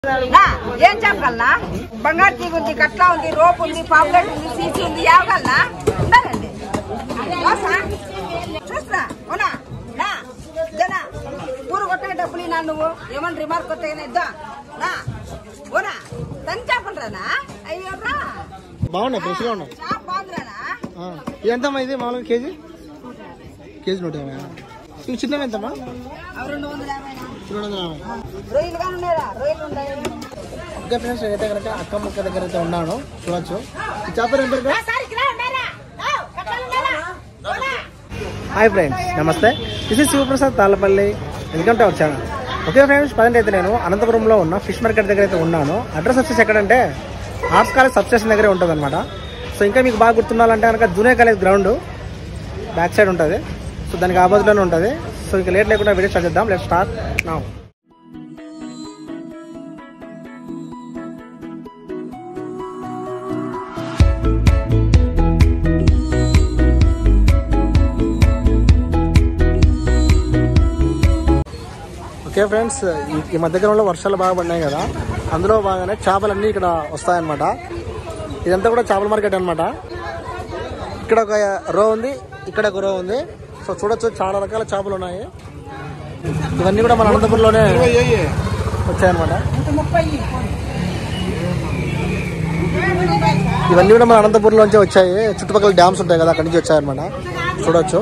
నా, ఏం చెప్పగలనా బంగారు తీగ ఉంది కట్లా ఉంది రోప్ ఉంది పాపులెట్ ఉంది సీసీ ఉంది ఏవగలనా ఉండాలండి దోసా? చూస్తున్నా అవునా నా జనా ఊరు కొట్టగా డబ్బులు నా నువ్వు ఏమన్నా రిమార్క్ కొట్టగానే ఇద్దా నా ఓనా తని చెప్పండిరానా అయ్యో రా బాగున్నాయి ఫ్రెష్గా ఉన్నాయి చాలా బాగుందిరానా ఆ. ఇది ఎంతమ్మా ఇది మామూలుగా కేజీ కేజీ నూట యాభై ఇవి చిన్నవి ఎంతమ్మా అవి రెండు వందల యాభై రెండు వందల యాభై రొయ్యలు కానీ ఉన్నాయా రొయ్యలు ఉన్నాయి ఓకే ఫ్రెండ్స్ నేనైతే కనుక అక్క ముక్క దగ్గర అయితే ఉన్నాను చూడొచ్చు ఈ చేపలు ఎంత రేటు? హాయ్ ఫ్రెండ్స్ నమస్తే this is Sivaprasad Tallapalli welcome to our channel okay friends పదండి అయితే నేను అనంతపురంలో ఉన్న ఫిష్ మార్కెట్ దగ్గర అయితే ఉన్నాను అడ్రస్ వచ్చేసి ఎక్కడంటే ఆర్ట్స్ కాలేజ్ సబ్ స్టేషన్ దగ్గరే ఉంటుంది అనమాట సో ఇంకా మీకు బాగా గుర్తుండాలంటే కనుక junior college ground back side ఉంటుంది సో దానికి ఆపోజిట్లోనే ఉంటుంది సో ఇంకా లేట్ లేకుండా వీడియో స్టార్ట్ చేద్దాం లెట్ స్టార్ట్ నా ఓకే ఫ్రెండ్స్ ఈ- ఈ మధ్యకాలంలో వర్షాలు బాగా పడినాయి కదా అందులో బాగానే చేపలన్నీ ఇక్కడ వస్తాయన్నమాట ఇదంతా కూడా చేపల మార్కెట్ అన్నమాట ఇక్కడ ఒక రో ఉంది ఇక్కడ ఒక రో ఉంది సో చూడొచ్చు చాలా రకాల చేపలు ఉన్నాయి ఇవన్నీ కూడా మన అనంతపురంలోనే వచ్చాయన్నమాట ఇవన్నీ కూడా మన అనంతపురంలోంచి వచ్చాయి చుట్టుపక్కల డ్యామ్స్ ఉంటాయి కదా అక్కడి నుంచి వచ్చాయన్నమాట చూడొచ్చు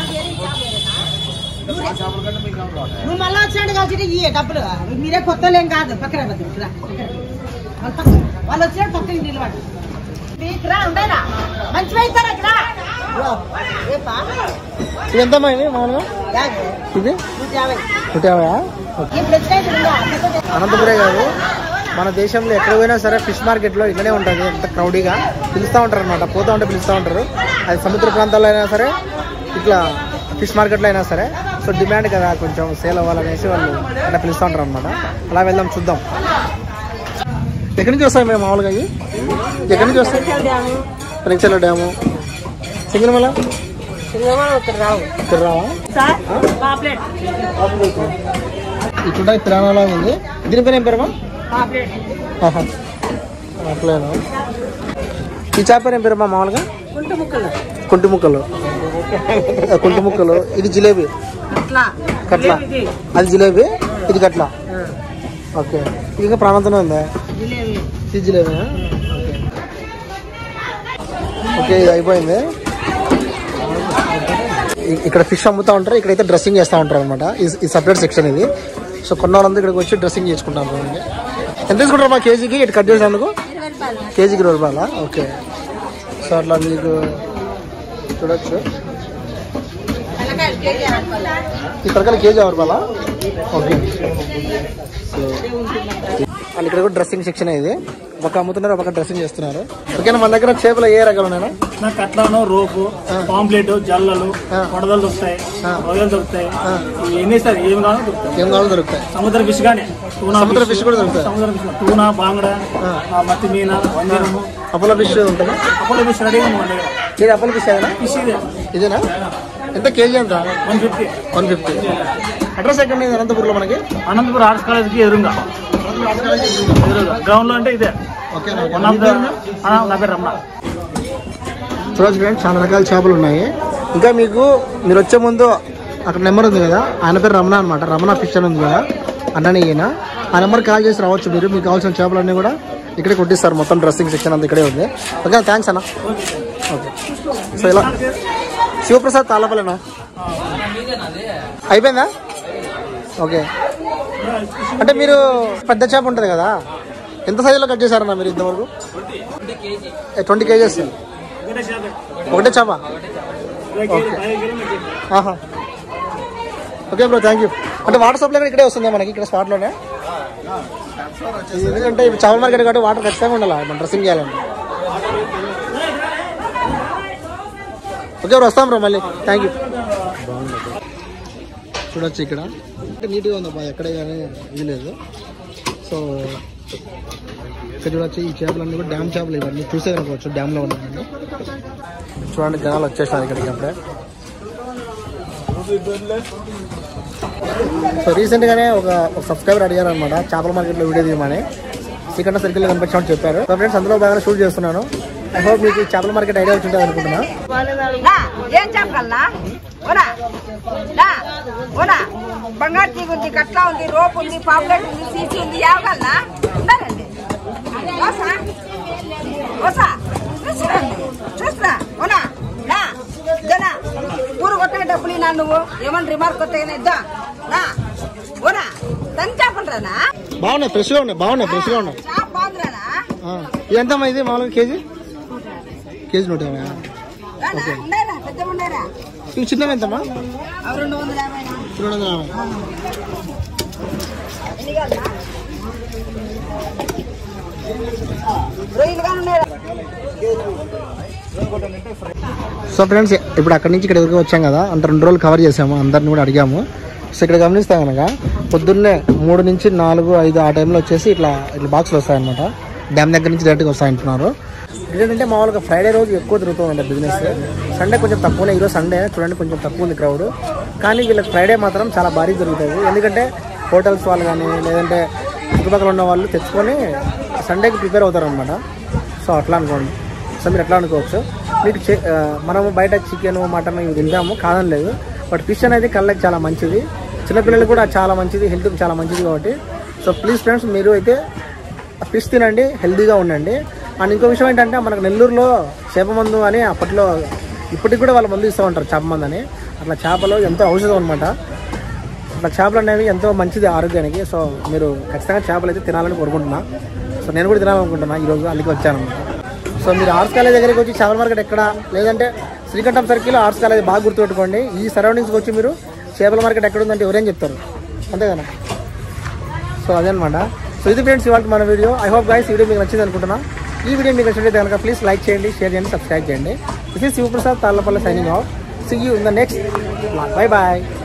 నువ్వు మళ్ళీ వచ్చినట్టు కలిసి ఇయ్యే డబ్బులు మీరే కొత్త లేం కాదు పక్కన వద్దు. రా, పక్కన. వాళ్ళ పక్కన. వాళ్ళు వచ్చినట్టు పక్కన నిలబడు మీకు రా ఉండరా మంచి అవుతారా ఇక్కడ రేపా ఇది ఎంతమ్మా ఇది మామూలుగా యాభై. ఇది నూట యాభై నూట యాభైయా ఓకే. ఇప్పుడు వచ్చినట్టు ఉందా? అనంతపురే కాదు మన దేశంలో ఎక్కడ పోయినా సరే ఫిష్ మార్కెట్లో ఇక్కడే ఉంటుంది ఎంత క్రౌడీగా పిలుస్తూ ఉంటారు అనమాట పోతూ ఉంటే పిలుస్తూ ఉంటారు అది సముద్ర ప్రాంతాల్లో అయినా సరే ఇట్లా ఫిష్ మార్కెట్లో అయినా సరే సో డిమాండ్ కదా కొంచెం సేల్ అవ్వాలనేసి వాళ్ళు అట్లా పిలుస్తూ ఉంటారు అనమాట అలా వెళ్దాం చూద్దాం ఎక్కడి నుంచి వస్తాయి మేము మామూలుగా ఇవి ఎక్కడి నుంచి వస్తాయి పెనక్చర్ల డ్యాము సింగనమల ఇక్కడ రావా ఈ చూడ తిరాణాలా ఉంది దీని పేరు ఏం పేరమ్మా ఆహా. అట్లేనా ఈ చేప పేరు ఏం పేరమ్మా మామూలుగా కుంటి ముక్కలు ఆ, కుంటి ముక్కలు ఇది జిలేబీ అట్లా కట్ల అది జిలేబీ ఇది కట్ల ఓకే ఇది ఇంకా ప్రాణంతోనే ఉందా ఇది జిలేబీ ఓకే ఇది అయిపోయింది ఇ- ఇక్కడ ఫిష్ అమ్ముతా ఉంటారు ఇక్కడైతే డ్రెస్సింగ్ చేస్తూ ఉంటారు అనమాట ఈ సపరేట్ సెక్షన్ ఇది సో కొన్న వాళ్ళందరూ ఇక్కడికి వచ్చి డ్రెస్సింగ్ చేసుకుంటారు చూడండి. ఎంత తీసుకుంటారు మా కేజీకి ఇటు కట్ చేసేందుకు కేజీకి ఇరవై రూపాయలా ఓకే సో అట్లా మీకు చూడొచ్చు ఈ తరకాల కేజీ ఆరు రూపాయలా ఓకే సో అండ్ ఇక్కడ కూడా డ్రెస్సింగ్ సెక్షన్ ఇది ఒక అమ్ముతున్నారు ఒక డ్రెస్సింగ్ చేస్తున్నారు ఓకేనా మన దగ్గర చేపలు ఏ రకాలు ఉన్నాయా నాకు కట్లాను రోపు పాంప్లెట్ జల్లలు ఆ. వడదలు దొరుకుతాయి ఆ. రొయ్యలు దొరుకుతాయి ఆ. ఇవి ఎన్ని ఇస్తారు ఏం కావాలో దొరుకుతాయి ఏం కావాలో దొరుకుతాయి సముద్ర ఫిష్ కానీ టూనా సముద్ర ఫిష్ కూడా దొరుకుతాయి సముద్ర ఫిష్ టూనా బాంగడ ఆ. ఆ, మత్తి మీన వంజరము అపోలో ఫిష్ ఉంటుందా అప్పుడు ఫిష్ రెడీగా ఉంది మన దగ్గర ఇది అపోలో ఫిష్ ఏదైనా ఫిష్ ఇది ఇదేనా ఎంత కేజీ ఎంత one fifty one fifty address ఎక్కడ ఉంది అనంతపూర్లో మనకి అనంతపురం ఆర్ట్స్ కాలేజ్కి ఎదురుగా ఎదురుగా గ్రౌండ్ లో అంటే ఇదే ఓకే వన్ ఆఫ్ ద ఆ, నా పేరు రమణ చూడొచ్చు ఫ్రెండ్స్ చాలా రకాల చేపలు ఉన్నాయి ఇంకా మీకు మీరు వచ్చే ముందు అక్కడ నెంబర్ ఉంది కదా ఆయన పేరు రమణ అనమాట రమణ ఫిష్ అని ఉంది కదా అన్నని ఈయన ఆ నెంబర్ కాల్ చేసి రావచ్చు మీరు మీకు కావాల్సిన చేపలన్నీ కూడా ఇక్కడే కొట్టిస్తారు మొత్తం డ్రెస్సింగ్ సెక్షన్ అంతా ఇక్కడే ఉంది ఓకే థ్యాంక్స్ అన్న ఓకే సో ఇలా శివప్రసాద్ తాళ్ళపల్లినా అయిపోయిందా ఓకే అంటే మీరు పెద్ద చేప ఉంటుంది కదా ఎంత సైజులో కట్ చేశారన్న మీరు ఇంతవరకు ట్వంటీ కేజెస్ ఒకటే చేప. ఒకటే చేప ఇరవై కేజీలు, పదిహేను కేజీలు మీకు. ఆహా ఓకే బ్రో థ్యాంక్ యూ అంటే వాటర్ సప్లై కూడా ఇక్కడే వస్తుందా మనకి ఇక్కడ స్పాట్లోనే ఎందుకంటే ఇప్పుడు చేపల మార్కెట్ కాబట్టి వాటర్ ఖచ్చితంగా ఉండాలి మనం డ్రెస్సింగ్ చేయాలండి ఓకే బ్రో వస్తాం బ్రో మళ్ళీ థ్యాంక్ యూ చూడొచ్చు ఇక్కడ అంటే నీట్గా ఉందబ్బా ఎక్కడే కానీ ఇది లేదు సో ఇక్కడ చూడొచ్చు ఈ చేపలన్నీ కూడా డ్యామ్ చేపలు ఇవన్నీ చూసే కనుకోవచ్చు డ్యామ్లో ఉన్నాయండి చూడండి జనాలు వచ్చేసారు ఇక్కడికి అప్పుడే సో రీసెంట్గానే ఒక ఒక సబ్స్క్రైబర్ అడిగారు అనమాట చేపల మార్కెట్లో వీడియో తీయమని శ్రీకంఠ సర్కిల్లో కనిపించామని చెప్పారు సో ఫ్రెండ్స్ అందులో బాగా షూట్ చేస్తున్నాను ఐ హోప్ మీకు ఈ చేపల మార్కెట్ ఐడియా వచ్చి ఉంటుంది అనుకుంటున్నా నా ఏం చెప్పగలనా ఓనా నా ఓనా బంగారు తీగ ఉంది కట్లా ఉంది రోప్ ఉంది పాపులెట్ ఉంది సీసీ ఉంది యావగలనా ఉండాలండి ఓసా ఓసా చూసుకోండి చూస్తున్నా ఓనా నా జనా ఊరు కొట్టగా డబ్బులు నా నువ్వు ఏమన్నా రిమార్క్ కొట్టగా ఇద్దా నా ఓనా తని చెప్పండిరానా బాగున్నాయి ఫ్రెష్గా ఉన్నాయి బాగున్నాయి ఫ్రెష్గా ఉన్నాయి చాలా బాగుందిరానా ఆ, ఇది ఎంతమ్మా ఇది మామూలుగా కేజీ కేజీ నూట యాభై రానా ఉన్నారా పెద్ద ఉన్నారా ఇవి చిన్నవి ఎంతమ్మా అవి రెండు వందల యాభై రెండు వందల యాభై ఎన్ని కావాలా? రొయ్యలు కానీ ఉన్నాయా సో ఫ్రెండ్స్ ఇప్పుడు అక్కడి నుంచి ఇక్కడ వరకు వచ్చాం కదా అంటే రెండు రోజులు కవర్ చేసాము అందరిని కూడా అడిగాము సో ఇక్కడ గమనిస్తే కనుక పొద్దున్నే మూడు నుంచి నాలుగు ఐదు ఆ టైంలో వచ్చేసి ఇట్లా ఇట్లా బాక్సులు వస్తాయన్నమాట డ్యామ్ దగ్గర నుంచి డైరెక్ట్గా వస్తాయంటున్నారు ఏంటంటే మామూలుగా ఫ్రైడే రోజు ఎక్కువ తిరుగుతూ ఉంటాయి బిజినెస్ సండే కొంచెం తక్కువనే ఈరోజు సండే చూడండి కొంచెం తక్కువ ఉంది క్రౌడ్ కానీ వీళ్ళకి ఫ్రైడే మాత్రం చాలా భారీ జరుగుతుంది ఎందుకంటే హోటల్స్ వాళ్ళు కానీ లేదంటే చుట్టుపక్కల ఉన్న వాళ్ళు తెచ్చుకొని సండేకి ప్రిపేర్ అవుతారు అనమాట సో అట్లా అనుకోండి సో మీరు ఎట్లా అనుకోవచ్చు మీకు చి- ఆ, మనము బయట చికెన్ మటన్ ఇవి తింటాము కాదని లేదు బట్ ఫిష్ అనేది కళ్ళకి చాలా మంచిది చిన్నపిల్లలకు కూడా చాలా మంచిది హెల్త్కి చాలా మంచిది కాబట్టి సో ప్లీజ్ ఫ్రెండ్స్ మీరు అయితే ఫిష్ తినండి హెల్తీగా ఉండండి అండ్ ఇంకో విషయం ఏంటంటే మనకు నెల్లూరులో చేప మందు అని అప్పట్లో ఇప్పటికి కూడా వాళ్ళు మందు ఇస్తూ ఉంటారు చేప మందు అని అట్లా చేపలు ఎంతో ఔషధం అనమాట అట్లా చేపలు అనేవి ఎంతో మంచిది ఆరోగ్యానికి సో మీరు ఖచ్చితంగా చేపలు అయితే తినాలని కోరుకుంటున్నా సో నేను కూడా తినాలనుకుంటున్నా ఈరోజు అందుకే వచ్చాను అనమాట సో మీరు ఆర్ట్స్ కాలేజ్ దగ్గరికి వచ్చి చేపల మార్కెట్ ఎక్కడ లేదంటే శ్రీకంఠం సర్కిల్ ఆర్ట్స్ కాలేజ్ బాగా గుర్తుపెట్టుకోండి ఈ సరౌండింగ్స్కి వచ్చి మీరు చేపల మార్కెట్ ఎక్కడ ఉందంటే ఎవరేం చెప్తారు అంతే కదా సో అదనమాట సో ఇది ఫ్రెండ్స్ ఇవాళ మన video I hope guys video మీకు నచ్చింది అనుకుంటున్నా ఈ వీడియో మీకు నచ్చినట్లయితే కనుక ప్లీజ్ లైక్ చేయండి షేర్ చేయండి సబ్స్క్రైబ్ చేయండి this is Sivaprasad Tallapalli signing off see you in the next bye bye